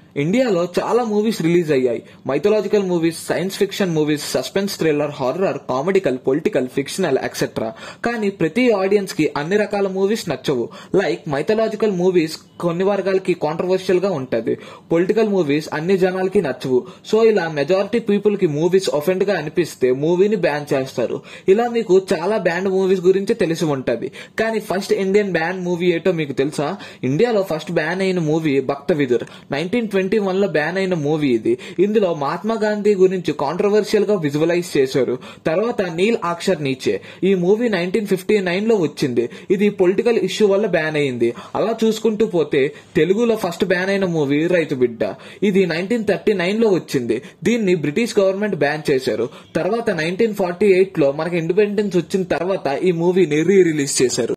ఇండియాలో చాలా movies release అయ్యాయి mythological movies science fiction movies suspense thriller horror comedical political fictional etcetera కానీ ప్రతి ఆడియన్స్ కి అన్ని రకాల మూవీస్ నచ్చవు లైక్ మైథలాజికల్ మూవీస్ కొన్ని వర్గాలకి కాంట్రవర్షియల్ గా ఉంటది పొలిటికల్ మూవీస్ అన్ని జనాలకి నచ్చవు సో ఇలా మెజారిటీ పీపుల్ కి మూవీస్ ఒఫెండ్ గా అనిపిస్తే మూవీని బ్యాన్ చేస్తారు ఇలా మీకు చాలా బ్యాండ్ మూవీస్ గురించి తెలిసి ఉంటది కానీ ఫస్ట్ ఇండియన్ బ్యాండ్ మూవీ ఏటో మీకు తెలుసా ఇండియాలో ఫస్ట్ బ్యాన్ అయిన movie Bhakta Vidur nineteen twenty one లో బ్యాన్ అయిన మూవీ ఇది ఇందులో మహాత్మా గాంధీ గురించి కాంట్రవర్షియల్ గా విజువలైజ్ చేశారు తర్వాత నీల్ అక్షర్ నీచే ఈ మూవీ నైన్టీన్ ఫిఫ్టీ నైన్ లో వచ్చింది ఇది పొలిటికల్ ఇష్యూ వల్ల బ్యాన్ అయింది అలా చూసుకుంటూ పోతే తెలుగులో ఫస్ట్ బ్యాన్ అయిన మూవీ రైతు బిడ్డ ఇది నైన్టీన్ థర్టీ నైన్ లో వచ్చింది దీన్ని బ్రిటిష్ గవర్నమెంట్ బ్యాన్ చేశారు తర్వాత నైన్టీన్ ఫార్టీ ఎయిట్ లో మనకి ఇండిపెండెన్స్ వచ్చిన తర్వాత ఈ మూవీని రీ రిలీజ్ చేశారు